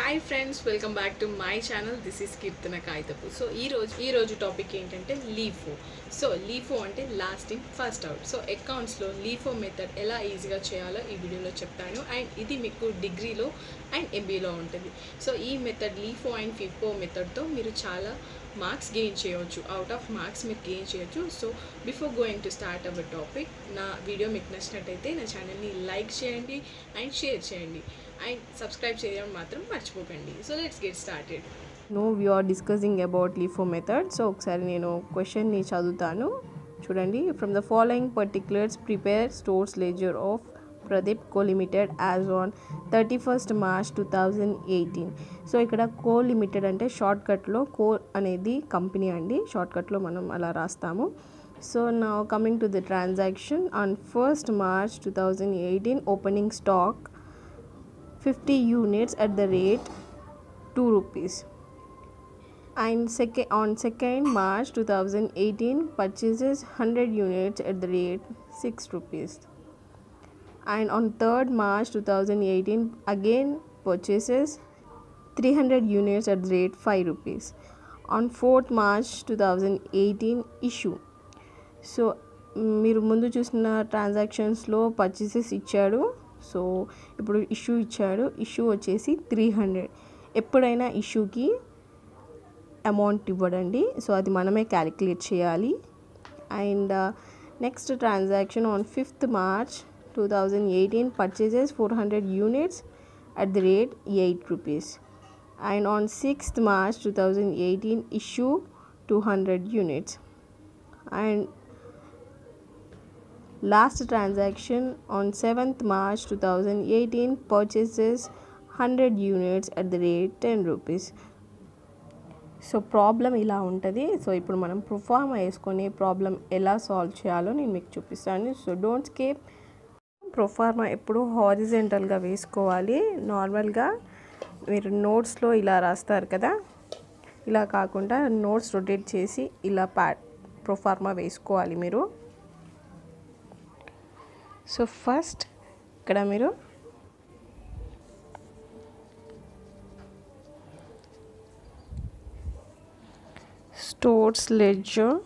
hi friends welcome back to my channel this is Keerthana కాగితపు so ఈ రోజు ఈ రోజు టాపిక్ ఏంటంటే లీఫో సో లీఫో అంటే లాస్టింగ్ ఫస్ట్ అవుట్ సో అకౌంట్స్లో లీఫో మెథడ్ ఎలా ఈజీగా చేయాలో ఈ వీడియోలో చెప్తాను అండ్ ఇది మీకు డిగ్రీలో అండ్ ఎంబీలో ఉంటుంది సో ఈ మెథడ్ లీఫో అండ్ ఫిఫో మెథడ్తో మీరు చాలా మార్క్స్ గెయిన్ చేయవచ్చు అవుట్ ఆఫ్ మార్క్స్ మీరు గెయిన్ చేయొచ్చు so before going to start our topic నా వీడియో మీకు నచ్చినట్టయితే నా ఛానల్ని లైక్ చేయండి అండ్ షేర్ చేయండి అండ్ సబ్స్క్రైబ్ చేయడం మాత్రం మర్చిపోకండి so let's get started now we are discussing about LIFO method so ఒకసారి నేను క్వశ్చన్ని చదువుతాను చూడండి from the following particulars prepare stores ledger of Pradeep co limited as on thirty first March two thousand eighteen so ఇక్కడ co limited అంటే short కట్లో కో అనేది company అండి షార్ట్ కట్లో మనం అలా రాస్తాము సో నా coming to the transaction on first March two thousand eighteen opening stock 50 units at the rate 2 rupees and second on 2nd march 2018 purchases 100 units at the rate 6 rupees and on 3rd march 2018 again purchases 300 units at the rate 5 rupees on 4th march 2018 issue so మీరు ముందు చూసిన ట్రాన్సాక్షన్స్లో purchases ఇచ్చాడు so ఇప్పుడు issue ఇచ్చాడు issue వచ్చేసి three hundred ఎప్పుడైనా ఇష్యూకి అమౌంట్ ఇవ్వడండి సో అది మనమే క్యాలిక్యులేట్ చేయాలి and next transaction on fifth March two thousand eighteen purchases four hundred units at the rate eight rupees and on sixth March two thousand eighteen issue two hundred units and last transaction on 7th march 2018 purchases 100 units at the rate 10 rupees so problem ఇలా ఉంటుంది so ఇప్పుడు మనం perform వేసుకొని problem ఎలా solve చేయాలో నేను మీకు చూపిస్తాను సో డోంట్ స్కేప్ ప్రొఫార్మా ఎప్పుడు హారిజెంటల్గా వేసుకోవాలి నార్మల్గా మీరు నోట్స్లో ఇలా రాస్తారు కదా ఇలా కాకుండా నోట్స్ రొటేట్ చేసి ఇలా ప్యా ప్రొఫార్మా వేసుకోవాలి మీరు సో ఫస్ట్ ఇక్కడ మీరు stores ledger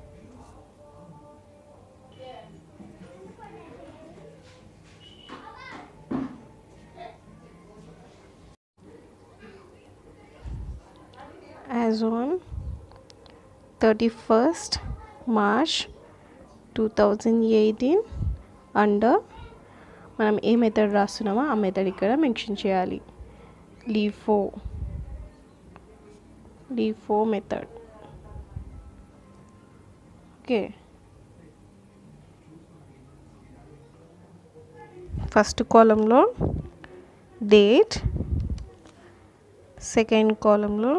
as on 31st March 2018 under మనం ఏ మెథడ్ రాస్తున్నామో ఆ మెథడ్ ఇక్కడ మెన్షన్ చేయాలి LIFO LIFO method okay first కాలంలో డేట్ సెకండ్ కాలంలో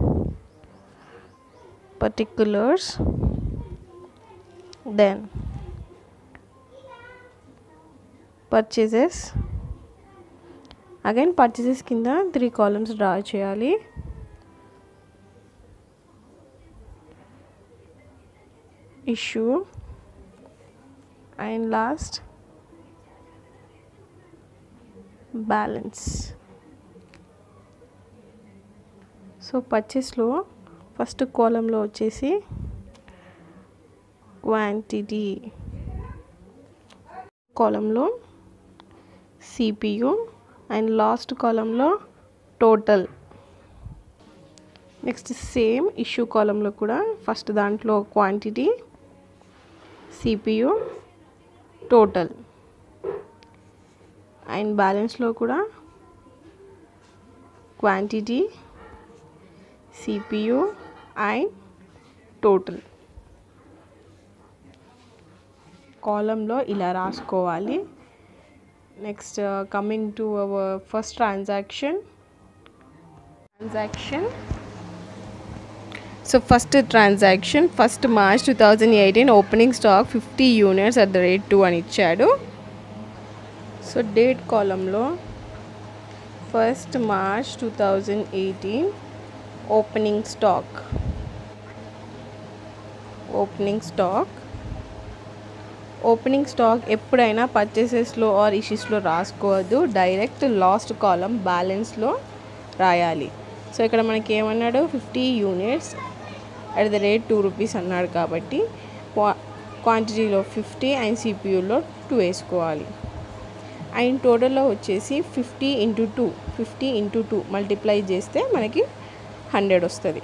particulars then purchases again purchases కింద త్రీ కాలమ్స్ డ్రా చేయాలి issue and last balance so పర్చేస్లో ఫస్ట్ కాలంలో వచ్చేసి క్వాంటిటీ కాలంలో సిపియు అండ్ లాస్ట్ కాలంలో టోటల్ నెక్స్ట్ సేమ్ ఇష్యూ కాలంలో కూడా ఫస్ట్ దాంట్లో క్వాంటిటీ సిపియు టోటల్ అండ్ బ్యాలెన్స్లో కూడా క్వాంటిటీ సిపియు అండ్ టోటల్ కాలంలో ఇలా రాసుకోవాలి next coming to our first transaction transaction so first transaction first March two thousand eighteen opening stock fifty units at the rate two అని ఇచ్చాడు so date కాలంలో first March two thousand eighteen opening stock opening stock opening stock ఎప్పుడైనా పర్చేసెస్లో or ఇష్యూస్లో రాసుకోవద్దు direct last column బ్యాలెన్స్లో రాయాలి so ఇక్కడ మనకి ఏమన్నాడు fifty units at the rate two rupees అన్నాడు కాబట్టి క్వా క్వాంటిటీలో ఫిఫ్టీ అండ్ సిపియూలో టూ వేసుకోవాలి అండ్ టోటల్లో వచ్చేసి fifty into two fifty into two multiply చేస్తే మనకి హండ్రెడ్ వస్తుంది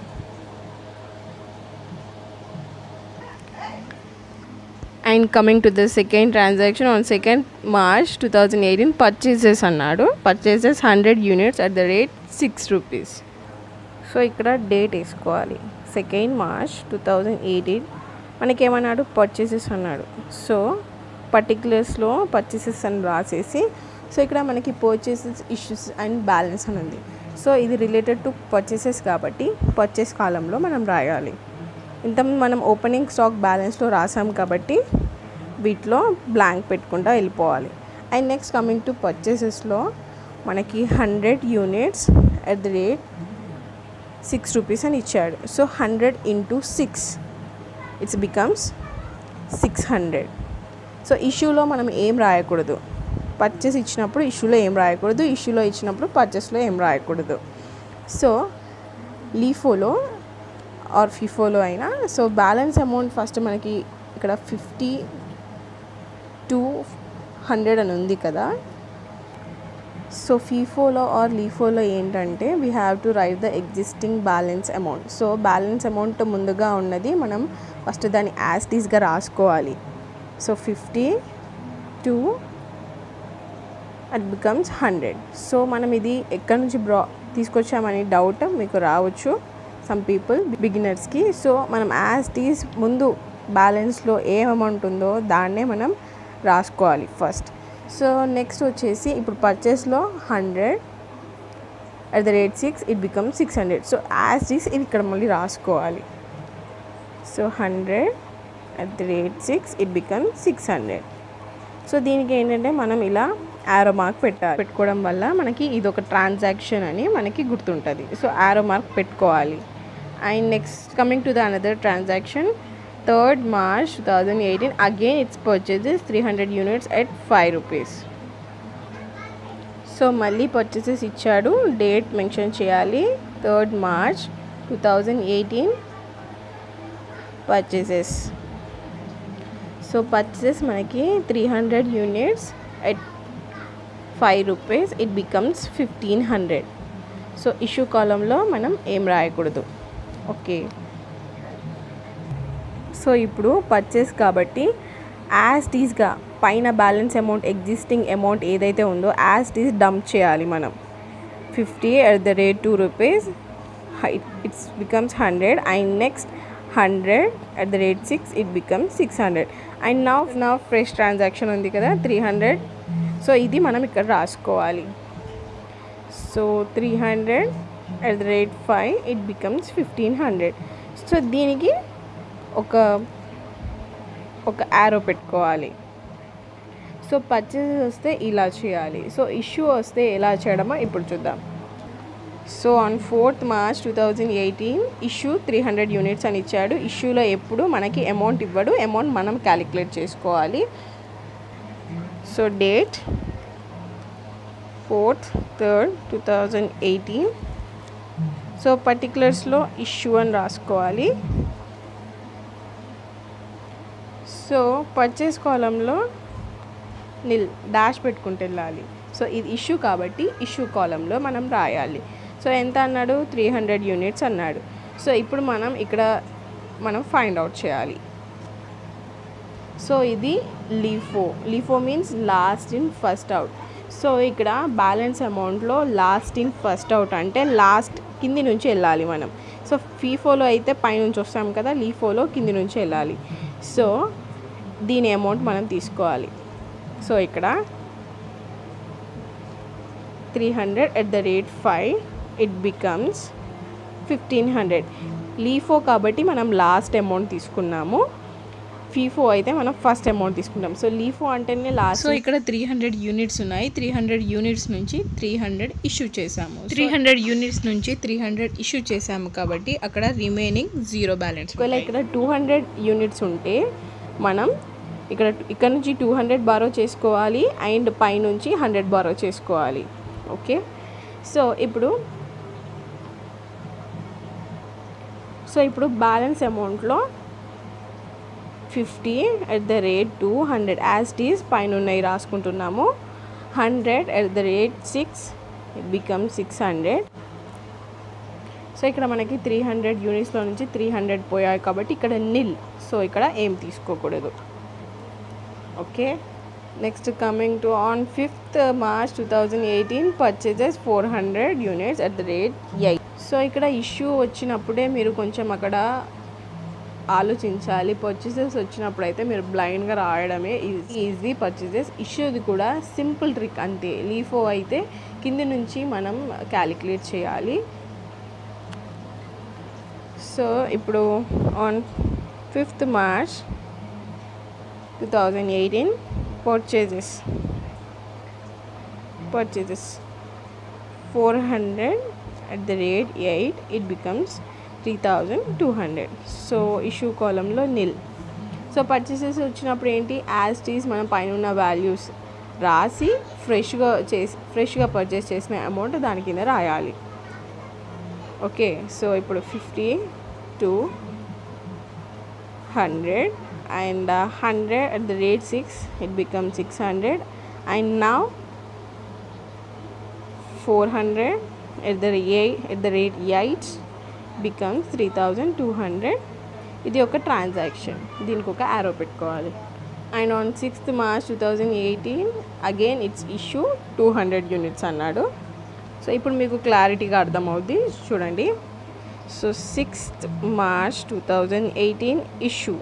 and coming to the second transaction on second March two thousand eighteen purchases అన్నాడు purchases hundred units at the rate six rupees so ఇక్కడ date వేసుకోవాలి second March two thousand eighteen మనకేమన్నాడు purchases అన్నాడు so పర్టికులర్స్లో purchases అని రాసేసి so ఇక్కడ మనకి పర్చేసెస్ ఇష్యూస్ అండ్ బ్యాలెన్స్ అని ఉంది సో ఇది రిలేటెడ్ టు పర్చేసెస్ కాబట్టి పర్చేస్ కాలంలో మనం రాయాలి ఇంత మనం ఓపెనింగ్ స్టాక్ బ్యాలెన్స్లో రాసాం కాబట్టి వీటిలో బ్లాంక్ పెట్టుకుంటా వెళ్ళిపోవాలి అండ్ నెక్స్ట్ కమింగ్ టు పర్చేసెస్లో మనకి hundred units at the rate six rupees అని ఇచ్చాడు so hundred into six it's becomes six hundred so ఇష్యూలో మనం ఏం రాయకూడదు పర్చేస్ ఇచ్చినప్పుడు ఇష్యూలో ఏం రాయకూడదు ఇష్యూలో ఇచ్చినప్పుడు పర్చేస్లో ఏం రాయకూడదు సో లీఫోలో ఆర్ ఫిఫోలో అయినా సో బ్యాలెన్స్ అమౌంట్ ఫస్ట్ మనకి ఇక్కడ ఫిఫ్టీ టూ హండ్రెడ్ అని ఉంది కదా సో ఫీఫోలో ఆర్ లీఫోలో ఏంటంటే we have to write the existing balance amount so balance amount ముందుగా ఉన్నది మనం ఫస్ట్ దాన్ని యాస్టీస్గా రాసుకోవాలి so fifty two at becomes hundred so మనం ఇది ఎక్కడి నుంచి బ్రా తీసుకొచ్చామని డౌట్ మీకు రావచ్చు సమ్ పీపుల్ బిగినర్స్కి సో మనం యాజ్ టీస్ ముందు బ్యాలెన్స్లో ఏం అమౌంట్ ఉందో దాన్నే మనం రాసుకోవాలి ఫస్ట్ సో నెక్స్ట్ వచ్చేసి ఇప్పుడు పర్చేస్లో hundred at the rate six it become six hundred so as it is ఇది ఇక్కడ మళ్ళీ రాసుకోవాలి సో hundred at the rate six it become six hundred so దీనికి ఏంటంటే మనం ఇలా యారో మార్క్ పెట్టాలి పెట్టుకోవడం వల్ల మనకి ఇది ఒక ట్రాన్సాక్షన్ అని మనకి గుర్తుంటుంది సో యారో మార్క్ పెట్టుకోవాలి and next coming to the another transaction third March two thousand eighteen again it's purchases three hundred units at five rupees so మళ్ళీ పర్చేసెస్ ఇచ్చాడు డేట్ మెన్షన్ చేయాలి third March two thousand eighteen purchases so purchases మనకి three hundred units at five rupees it becomes fifteen hundred so issue కాలంలో మనం ఏం రాయకూడదు okay so ఇప్పుడు purchase కాబట్టి యాజ్ టీస్గా పైన బ్యాలెన్స్ అమౌంట్ ఎగ్జిస్టింగ్ అమౌంట్ ఏదైతే ఉందో యాజ్ టీస్ డంప్ చేయాలి మనం fifty at the rate two rupees it's becomes hundred and next hundred at the rate six it becomes six hundred and నా నా ఫ్రెష్ ట్రాన్సాక్షన్ ఉంది కదా త్రీ హండ్రెడ్ సో ఇది మనం ఇక్కడ రాసుకోవాలి so three hundred at the rate five it becomes fifteen hundred so దీనికి ఒక ఒక యారో పెట్టుకోవాలి సో పర్చేస్ వస్తే ఇలా చేయాలి సో ఇష్యూ వస్తే ఎలా చేయడమో ఇప్పుడు చూద్దాం so on fourth March two thousand eighteen issue three hundred units అని ఇచ్చాడు ఇష్యూలో ఎప్పుడు మనకి అమౌంట్ ఇవ్వడు అమౌంట్ మనం క్యాలిక్యులేట్ చేసుకోవాలి so date fourth third two thousand eighteen so పర్టికులర్స్లో ఇష్యూ అని రాసుకోవాలి సో పర్చేస్ కాలంలో నిల్ డాష్ పెట్టుకుంటూ వెళ్ళాలి సో ఇది ఇష్యూ కాబట్టి ఇష్యూ కాలంలో మనం రాయాలి సో ఎంత అన్నాడు త్రీ హండ్రెడ్ యూనిట్స్ అన్నాడు సో ఇప్పుడు మనం ఇక్కడ మనం ఫైండ్ అవుట్ చేయాలి సో ఇది LIFO LIFO means last in first out so ఇక్కడ బ్యాలెన్స్ అమౌంట్లో లాస్ట్ ఇన్ ఫస్ట్ అవుట్ అంటే లాస్ట్ కింది నుంచి వెళ్ళాలి మనం సో ఫీఫోలో అయితే పైనుంచి వస్తాం కదా లీఫోలో కింది నుంచి వెళ్ళాలి సో దీని అమౌంట్ మనం తీసుకోవాలి సో ఇక్కడ three hundred at the rate five it becomes fifteen hundred LIFO కాబట్టి మనం లాస్ట్ అమౌంట్ తీసుకున్నాము ఫీఫో అయితే మనం ఫస్ట్ అమౌంట్ తీసుకుంటాం సో లీఫో అంటేనే లాస్ట్ సో ఇక్కడ త్రీ హండ్రెడ్ యూనిట్స్ ఉన్నాయి త్రీ హండ్రెడ్ యూనిట్స్ నుంచి త్రీ హండ్రెడ్ ఇష్యూ చేసాము త్రీ హండ్రెడ్ యూనిట్స్ నుంచి త్రీ హండ్రెడ్ ఇష్యూ చేసాము కాబట్టి అక్కడ రిమైనింగ్ జీరో బ్యాలెన్స్ ఒకవేళ ఇక్కడ టూ హండ్రెడ్ యూనిట్స్ ఉంటే మనం ఇక్కడ ఇక్కడ నుంచి టూ హండ్రెడ్ బారో చేసుకోవాలి అండ్ పైనుంచి హండ్రెడ్ బారో చేసుకోవాలి ఓకే సో ఇప్పుడు సో ఇప్పుడు బ్యాలెన్స్ అమౌంట్లో fifty at the rate two hundred as it is పైన ఉన్నాయి రాసుకుంటున్నాము hundred at the rate six it become six hundred so ఇక్కడ మనకి త్రీ హండ్రెడ్ యూనిట్స్లో నుంచి త్రీ హండ్రెడ్ పోయాయి కాబట్టి ఇక్కడ నిల్ సో ఇక్కడ ఏం తీసుకోకూడదు okay next coming to on fifth March two thousand eighteen purchases four hundred units at the rate eight so ఇక్కడ ఇష్యూ వచ్చినప్పుడే మీరు కొంచెం అక్కడ ఆలోచించాలి పర్చేసెస్ వచ్చినప్పుడు అయితే మీరు బ్లైండ్గా రాయడమే ఈజీ పర్చేసెస్ ఇష్యూది కూడా సింపుల్ ట్రిక్ అంతే లీఫో అయితే కింది నుంచి మనం క్యాలిక్యులేట్ చేయాలి సో ఇప్పుడు on fifth March two thousand eighteen purchases purchases four hundred at the rate 8 it becomes 3200 so issue కాలంలో నిల్ సో పర్చేసెస్ వచ్చినప్పుడు ఏంటి యాజ్ టీస్ మనం పైన ఉన్న వాల్యూస్ రాసి ఫ్రెష్గా చేసి ఫ్రెష్గా పర్చేస్ చేసిన అమౌంట్ దాని కింద రాయాలి ఓకే సో ఇప్పుడు fifty two hundred and hundred at the rate six it become six hundred and now four hundred at the rate at the rate 8 becomes 3200 ఇది ఒక ట్రాన్సాక్షన్ దీనికి ఒక యారో పెట్టుకోవాలి and on sixth March two thousand eighteen again it's issue two hundred units అన్నాడు so ఇప్పుడు మీకు క్లారిటీగా అర్థమవుద్ది చూడండి so sixth March two thousand eighteen issue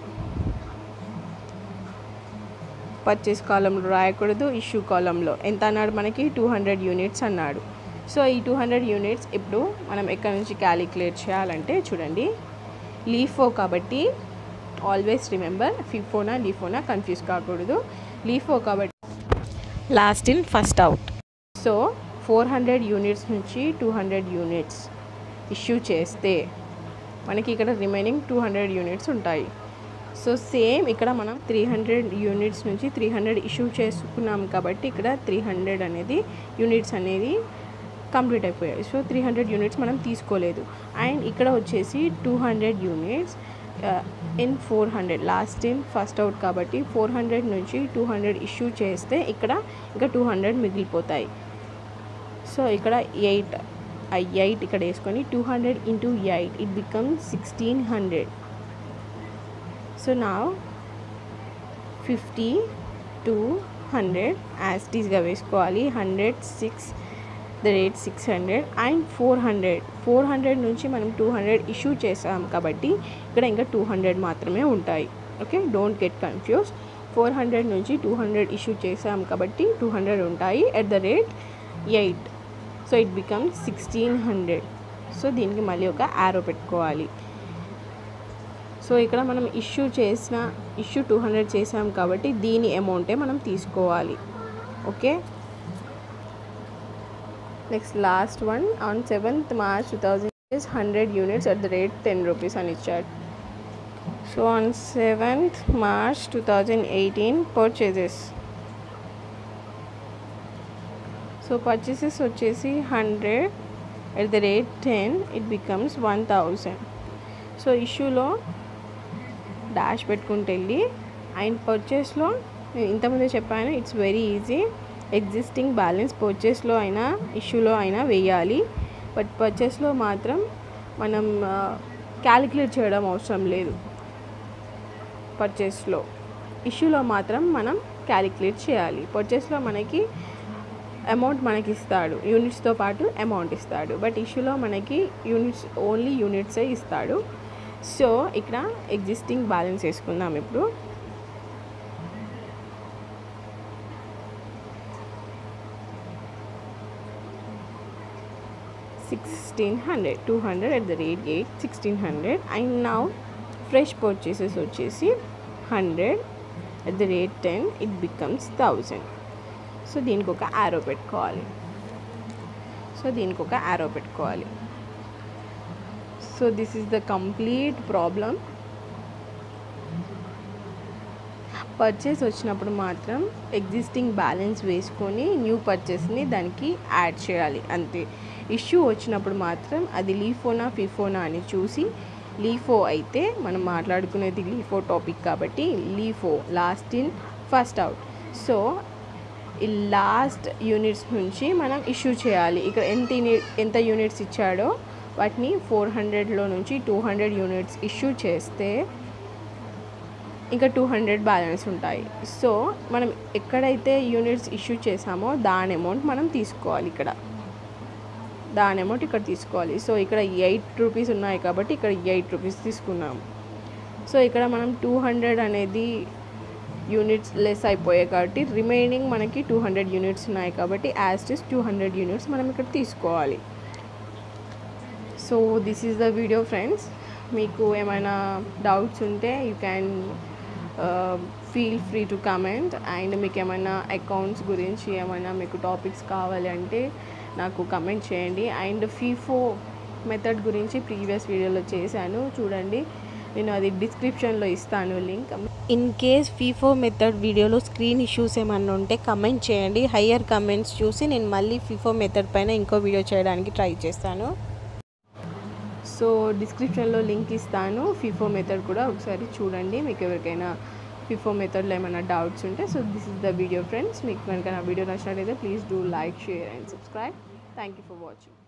purchase కాలంలో రాయకూడదు ఇష్యూ కాలంలో ఎంత అన్నాడు మనకి టూ హండ్రెడ్ యూనిట్స్ అన్నాడు సో ఈ టూ హండ్రెడ్ యూనిట్స్ ఇప్పుడు మనం ఎక్కడి నుంచి క్యాలిక్యులేట్ చేయాలంటే చూడండి లీఫో కాబట్టి ఆల్వేస్ రిమెంబర్ ఫిఫోనా లీఫోనా కన్ఫ్యూజ్ కాకూడదు లీఫో కాబట్టి last in first out so four hundred units నుంచి టూ హండ్రెడ్ యూనిట్స్ ఇష్యూ చేస్తే మనకి ఇక్కడ రిమైనింగ్ టూ హండ్రెడ్ యూనిట్స్ ఉంటాయి సో సేమ్ ఇక్కడ మనం త్రీ హండ్రెడ్ యూనిట్స్ నుంచి త్రీ హండ్రెడ్ ఇష్యూ చేసుకున్నాం కాబట్టి ఇక్కడ త్రీ హండ్రెడ్ అనేది యూనిట్స్ అనేది కంప్లీట్ అయిపోయాయి సో త్రీ హండ్రెడ్ యూనిట్స్ మనం తీసుకోలేదు అండ్ ఇక్కడ వచ్చేసి two hundred units in four hundred last in first out కాబట్టి ఫోర్ హండ్రెడ్ నుంచి టూ హండ్రెడ్ ఇష్యూ చేస్తే ఇక్కడ ఇంకా టూ హండ్రెడ్ మిగిలిపోతాయి సో ఇక్కడ ఎయిట్ ఆ ఎయిట్ ఇక్కడ వేసుకొని two hundred into eight it become sixteen hundred so నా ఫిఫ్టీ టూ హండ్రెడ్ యాస్టీస్గా వేసుకోవాలి hundred six the rate six hundred and four hundred four hundred నుంచి మనం టూ హండ్రెడ్ ఇష్యూ చేసాం కాబట్టి ఇక్కడ ఇంకా టూ హండ్రెడ్ మాత్రమే ఉంటాయి okay don't get confuse four hundred నుంచి టూ హండ్రెడ్ ఇష్యూ చేసాం కాబట్టి టూ హండ్రెడ్ ఉంటాయి at the rate eight so it become sixteen hundred so దీనికి మళ్ళీ ఒక యారో పెట్టుకోవాలి సో ఇక్కడ మనం ఇష్యూ చేసిన ఇష్యూ టూ హండ్రెడ్ చేసాం కాబట్టి దీని అమౌంటే మనం తీసుకోవాలి okay next last one on seventh March two thousand hundred units at the rate ten rupees అని ఇచ్చాడు so on seventh March two thousand eighteen purchases so purchases వచ్చేసి hundred at the rate ten it becomes one thousand so ఇష్యూలో dash పెట్టుకుంటూ వెళ్ళి and పర్చేస్లో నేను ఇంతకుముందే చెప్పాను it's very easy existing balance పర్చేస్లో అయినా ఇష్యూలో అయినా వేయాలి బట్ పర్చేస్లో మాత్రం మనం క్యాలిక్యులేట్ చేయడం అవసరం లేదు పర్చేస్లో ఇష్యూలో మాత్రం మనం క్యాలిక్యులేట్ చేయాలి పర్చేస్లో మనకి అమౌంట్ మనకి ఇస్తాడు యూనిట్స్తో పాటు అమౌంట్ ఇస్తాడు బట్ ఇష్యూలో మనకి యూనిట్స్ ఓన్లీ యూనిట్సే ఇస్తాడు సో ఇక్కడ ఎగ్జిస్టింగ్ బ్యాలెన్స్ వేసుకుందాం ఇప్పుడు sixteen hundred two hundred at the rate eight sixteen hundred and now fresh purchases వచ్చేసి hundred at the rate ten it becomes thousand so దీనికి ఒక యారో పెట్టుకోవాలి సో దీనికి ఒక యారో పెట్టుకోవాలి so this is the complete problem purchase వచ్చినప్పుడు మాత్రం existing balance వేసుకొని న్యూ పర్చేస్ని దానికి యాడ్ చేయాలి అంతే ఇష్యూ వచ్చినప్పుడు మాత్రం అది లీఫోనా ఫిఫోనా అని చూసి లీఫో అయితే మనం మాట్లాడుకునేది లీఫో టాపిక్ కాబట్టి LIFO last in first out so ఈ లాస్ట్ యూనిట్స్ నుంచి మనం ఇష్యూ చేయాలి ఇక్కడ ఎంత యూని- ఎంత యూనిట్స్ ఇచ్చాడో వాటిని ఫోర్ హండ్రెడ్లో నుంచి టూ హండ్రెడ్ యూనిట్స్ ఇష్యూ చేస్తే ఇంకా టూ హండ్రెడ్ బ్యాలెన్స్ ఉంటాయి సో మనం ఎక్కడైతే యూనిట్స్ ఇష్యూ చేసామో దాని అమౌంట్ మనం తీసుకోవాలి ఇక్కడ దాని అమౌంట్ ఇక్కడ తీసుకోవాలి సో ఇక్కడ ఎయిట్ రూపీస్ ఉన్నాయి కాబట్టి ఇక్కడ ఎయిట్ రూపీస్ తీసుకున్నాం సో ఇక్కడ మనం టూ హండ్రెడ్ అనేది యూనిట్స్ లెస్ అయిపోయాయి కాబట్టి రిమైనింగ్ మనకి టూ హండ్రెడ్ యూనిట్స్ ఉన్నాయి కాబట్టి as is two hundred units మనం ఇక్కడ తీసుకోవాలి so this is the video friends మీకు ఏమైనా డౌట్స్ ఉంటే you can feel free to comment and మీకు ఏమైనా అకౌంట్స్ గురించి ఏమైనా మీకు టాపిక్స్ కావాలి అంటే నాకు కమెంట్ చేయండి అండ్ ఫీఫో మెథడ్ గురించి ప్రీవియస్ వీడియోలో చేశాను చూడండి నేను అది డిస్క్రిప్షన్లో ఇస్తాను link in case FIFO method వీడియోలో స్క్రీన్ ఇష్యూస్ ఏమన్నా ఉంటే కమెంట్ చేయండి హయ్యర్ కమెంట్స్ చూసి నేను మళ్ళీ ఫీఫో మెథడ్ పైన ఇంకో వీడియో చేయడానికి ట్రై చేస్తాను సో డిస్క్రిప్షన్లో లింక్ ఇస్తాను ఫిఫో మెథడ్ కూడా ఒకసారి చూడండి మీకు ఎవరికైనా ఫిఫో మెథడ్లో ఏమైనా డౌట్స్ ఉంటే so this is the video friends మీకు కనుక నా వీడియో నచ్చినట్లయితే please do like share and subscribe thank you for watching